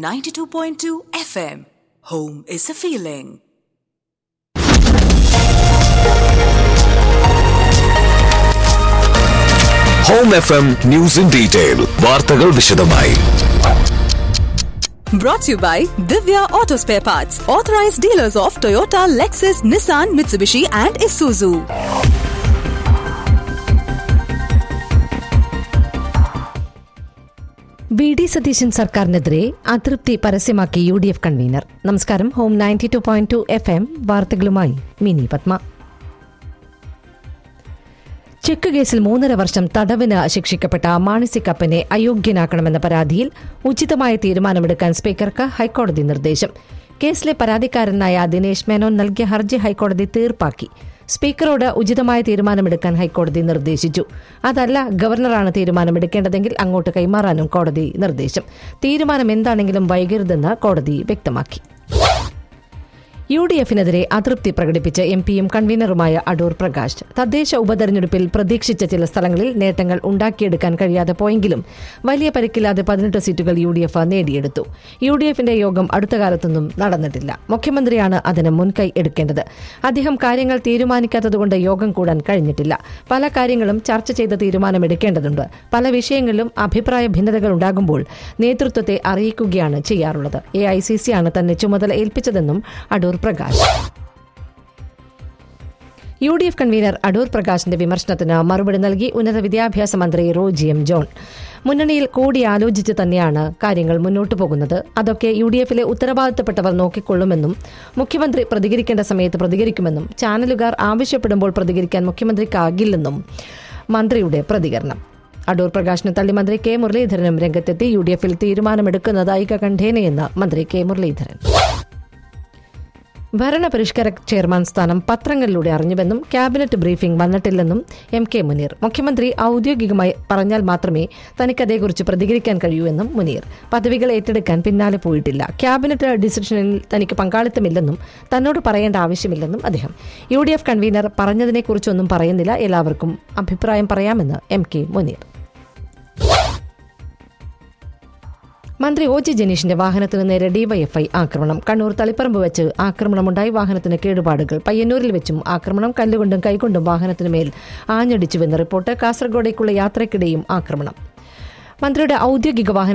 92.2 FM. Home is a feeling. Home F M news in detail വാർത്തകൾ വിശദമായി Brought to you by Divya Auto Spare Parts, authorized dealers of Toyota, Lexus, Nissan, Mitsubishi, and Isuzu. V D Satheesan സർക്കാരിനെതിരെ അതൃപ്തി പരസ്യമാക്കി U D F convener നമസ്കാരം Home ninety two point two F M വാർത്തകളുമായി Mini Padma cheque കേസിൽ മൂന്നര വർഷം തടവിന് ശിക്ഷിക്കപ്പെട്ട മാണിസി കപ്പനെ അയോഗ്യനാക്കണമെന്ന പരാതിയിൽ ഉചിതമായ തീരുമാനമെടുക്കാൻ സ്പീക്കർക്ക് ഹൈക്കോടതി നിർദ്ദേശം കേസിലെ പരാതിക്കാരനായ ദിനേശ് മേനോൻ നൽകിയ ഹർജി ഹൈക്കോടതി തീർപ്പാക്കി സ്പീക്കറോട് ഉചിതമായ തീരുമാനമെടുക്കാൻ ഹൈക്കോടതി നിർദ്ദേശിച്ചു അതല്ല ഗവർണറാണ് തീരുമാനമെടുക്കേണ്ടതെങ്കിൽ അങ്ങോട്ട് കൈമാറാനും കോടതി നിർദ്ദേശം തീരുമാനം എന്താണെങ്കിലും വൈകരുതെന്ന് കോടതി വ്യക്തമാക്കി യു ഡി എഫിനെതിരെ അതൃപ്തി പ്രകടിപ്പിച്ച് എം പിയും കൺവീനറുമായ അടൂർ പ്രകാശ് തദ്ദേശ ഉപതെരഞ്ഞെടുപ്പിൽ പ്രതീക്ഷിച്ച ചില സ്ഥലങ്ങളിൽ നേട്ടങ്ങൾ ഉണ്ടാക്കിയെടുക്കാൻ കഴിയാതെ പോയെങ്കിലും വലിയ പരിക്കില്ലാതെ പതിനെട്ട് സീറ്റുകൾ യു ഡി എഫ് നേടിയെടുത്തു യു ഡി എഫിന്റെ യോഗം അടുത്ത കാലത്തൊന്നും നടന്നിട്ടില്ല മുഖ്യമന്ത്രിയാണ് അതിന് മുൻകൈ എടുക്കേണ്ടത് അദ്ദേഹം കാര്യങ്ങൾ തീരുമാനിക്കാത്തതുകൊണ്ട് യോഗം കൂടാൻ കഴിഞ്ഞിട്ടില്ല പല കാര്യങ്ങളും ചർച്ച ചെയ്ത് തീരുമാനമെടുക്കേണ്ടതുണ്ട് പല വിഷയങ്ങളിലും അഭിപ്രായ ഭിന്നതകൾ ഉണ്ടാകുമ്പോൾ നേതൃത്വത്തെ അറിയിക്കുകയാണ് ചെയ്യാറുള്ളത് എ ഐ സി സി ആണ് തന്നെ ചുമതല ഏൽപ്പിച്ചതെന്നും Adoor Prakash U D F convener Adoor പ്രകാശിന്റെ വിമർശനത്തിന് മറുപടി നൽകി ഉന്നത വിദ്യാഭ്യാസ മന്ത്രി റോജി എം ജോൺ മുന്നണിയിൽ കൂടിയാലോചിച്ച് തന്നെയാണ് കാര്യങ്ങൾ മുന്നോട്ടു പോകുന്നത് അതൊക്കെ യു ഡി എഫിലെ ഉത്തരവാദിത്തപ്പെട്ടവർ നോക്കിക്കൊള്ളുമെന്നും മുഖ്യമന്ത്രി പ്രതികരിക്കേണ്ട സമയത്ത് പ്രതികരിക്കുമെന്നും ചാനലുകാർ ആവശ്യപ്പെടുമ്പോൾ പ്രതികരിക്കാൻ മുഖ്യമന്ത്രിക്കാകില്ലെന്നും മന്ത്രിയുടെ പ്രതികരണം അടൂർ പ്രകാശിനെ തള്ളി മന്ത്രി കെ മുരളീധരനും രംഗത്തെത്തി യു ഡി എഫിൽ തീരുമാനമെടുക്കുന്നത് ഐകകണ്ഠേനയെന്ന് മന്ത്രി കെ മുരളീധരൻ ഭരണപരിഷ്കര ചെയർമാൻ സ്ഥാനം പത്രങ്ങളിലൂടെ അറിഞ്ഞുവെന്നും ക്യാബിനറ്റ് ബ്രീഫിംഗ് വന്നിട്ടില്ലെന്നും എം കെ മുനീർ മുഖ്യമന്ത്രി ഔദ്യോഗികമായി പറഞ്ഞാൽ മാത്രമേ തനിക്കതേക്കുറിച്ച് പ്രതികരിക്കാൻ കഴിയൂ എന്നും മുനീർ പദവികൾ ഏറ്റെടുക്കാൻ പിന്നാലെ പോയിട്ടില്ല ക്യാബിനറ്റ് ഡിസിഷനിൽ തനിക്ക് പങ്കാളിത്തമില്ലെന്നും തന്നോട് പറയേണ്ട ആവശ്യമില്ലെന്നും അദ്ദേഹം യു ഡി എഫ് കൺവീനർ പറഞ്ഞതിനെക്കുറിച്ചൊന്നും പറയുന്നില്ല എല്ലാവർക്കും അഭിപ്രായം പറയാമെന്ന് എം കെ മുനീർ മന്ത്രി ഒ ജി ജനീഷിന്റെ വാഹനത്തിന് നേരെ ഡിവൈഎഫ്ഐ ആക്രമണം കണ്ണൂർ തളിപ്പറമ്പ് വെച്ച് ആക്രമണമുണ്ടായി വാഹനത്തിന് കേടുപാടുകൾ പയ്യന്നൂരിൽ വെച്ചും ആക്രമണം കല്ലുകൊണ്ടും കൈകൊണ്ടും വാഹനത്തിന് മേൽ ആഞ്ഞടിച്ചുവെന്ന് റിപ്പോർട്ട് കാസർഗോഡേക്കുള്ള യാത്രയ്ക്കിടെയും ആക്രമണം മന്ത്രിയുടെ ഔദ്യോഗിക വാഹന